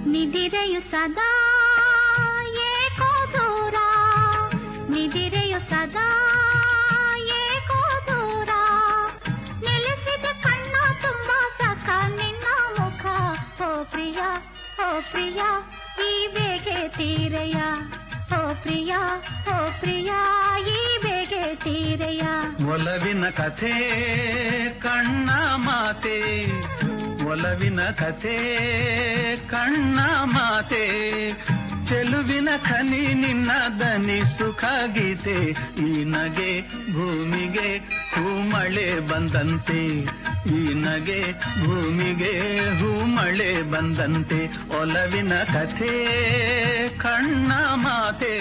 ನಿದಿರೆಯು ಸದಾ ಏಕೋ ದೂರ ನಿದಿರೆಯು ಸದಾ ಏಕೋ ದೂರ ನೆಲೆಸಿದ ಕಣ್ಣ ತುಂಬ ಸಖ ನಿನ್ನ ಮುಖ ಓ ಪ್ರಿಯ ಓ ಪ್ರಿಯ ಈ ಬೇಗೆ ತೀರೆಯ ಓ ಪ್ರಿಯ ಓ ಪ್ರಿಯ ಈ ಬೇಗೆ ತೀರೆಯ ಒಲವಿನ ಕಥೆ ಕಣ್ಣ ಮಾತೆ ಒಲವಿನ ಕಥೆ ಕಣ್ಣ ಮಾತೆ ಚೆಲುವಿನ ಖನಿ ನಿನ್ನ ದನಿ ಸುಖ ಗೀತೆ ಈ ನಗೆ ಭೂಮಿಗೆ ಹೂಮಳೆ ಬಂದಂತೆ ಈ ನಗೆ ಭೂಮಿಗೆ ಹೂಮಳೆ ಬಂದಂತೆ ಒಲವಿನ ಕಥೆ ಕಣ್ಣ ಮಾತೆ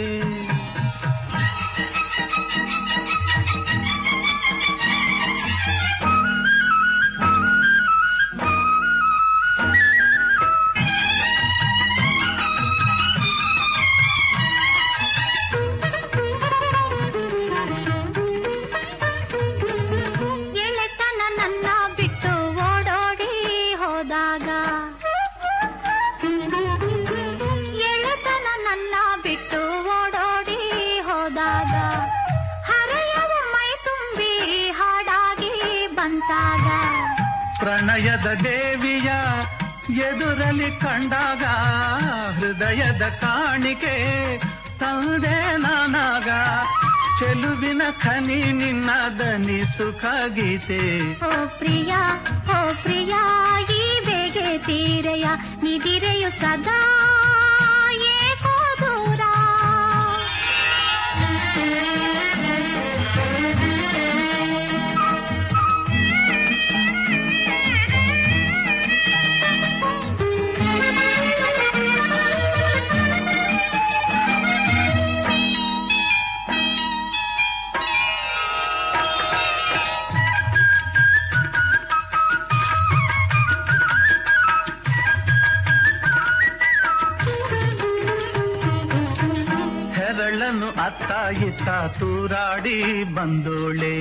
ಎಳೆತನ ನನ್ನ ಬಿಟ್ಟು ಓಡೋಡಿ ಹೋದಾಗ ಎಳೆತನ ನನ್ನ ಬಿಟ್ಟು ಓಡೋಡಿ ಹೋದಾಗ ಹರೆಯವ ಮೈ ತುಂಬಿ ಹಾಡಾಗಿ ಬಂತಾಗ ಪ್ರಣಯದ ದೇವಿಯ ಎದುರಲಿ ಕಂಡಾಗ ಹೃದಯದ ಕಾಣಿಕೆ ತಂದೆ ನಾನಾಗ ಚೆಲುವಿನ ಖನಿ ನಿನ್ನ ದನಿ ಸುಖ ಗೀತೆ ಓ ಪ್ರಿಯ ಓ ಪ್ರಿಯ ಈ ಬೇಗೆ ತೀರೆಯ ನಿದಿರೆಯು ಸದಾ ಏಕೋ ದೂರ ಹೆರಳನ್ನು ಅತ್ತ ಇತ್ತ ತೂರಾಡಿ ಬಂದೋಳೆ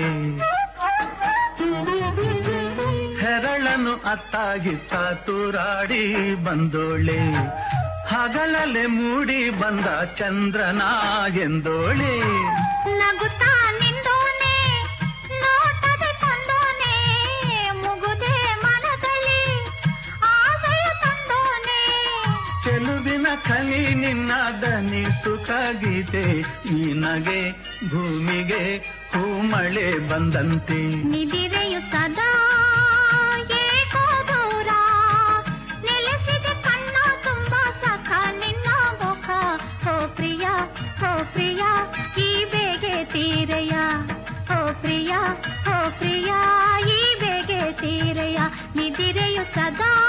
ಹೆರಳನ್ನು ಅತ್ತ ಇತ್ತ ತೂರಾಡಿ ಬಂದೋಳೆ ಹಗಲಲೆ ಮೂಡಿ ಬಂದ ಚಂದ್ರನ ಎಂದೋಳೆ ನಗುತ್ತಾ ನಿಂದೋನೆ ನೋಟದ ತಂದೋನೆ ಮುಗುದೆ ಮನದಲ್ಲಿ ಆಸೆಯ ತಂದೋನೆ ಚೆಲುವಿನ ಖನಿ ನಿನ್ನ ದನಿ ಸುಖ ಗೀತೆ ಈ ನಗೆ ಭೂಮಿಗೆ ಹೂಮಳೆ ಬಂದಂತೆ ನಿದಿರೆಯು ಸದಾ ಏಕೋ ದೂರ ನೆಲೆಸಿದೆ ಕಣ್ಣ ತುಂಬ ಸಖ ನಿನ್ನ ಮುಖ ಓ ಪ್ರಿಯ ಓ ಪ್ರಿಯ ಈ ಬೇಗೆ ತೀರೆಯ ಓ ಪ್ರಿಯ ಓ ಪ್ರಿಯ ಈ ಬೇಗೆ ತೀರೆಯ ನಿದಿರೆಯು ಸದಾ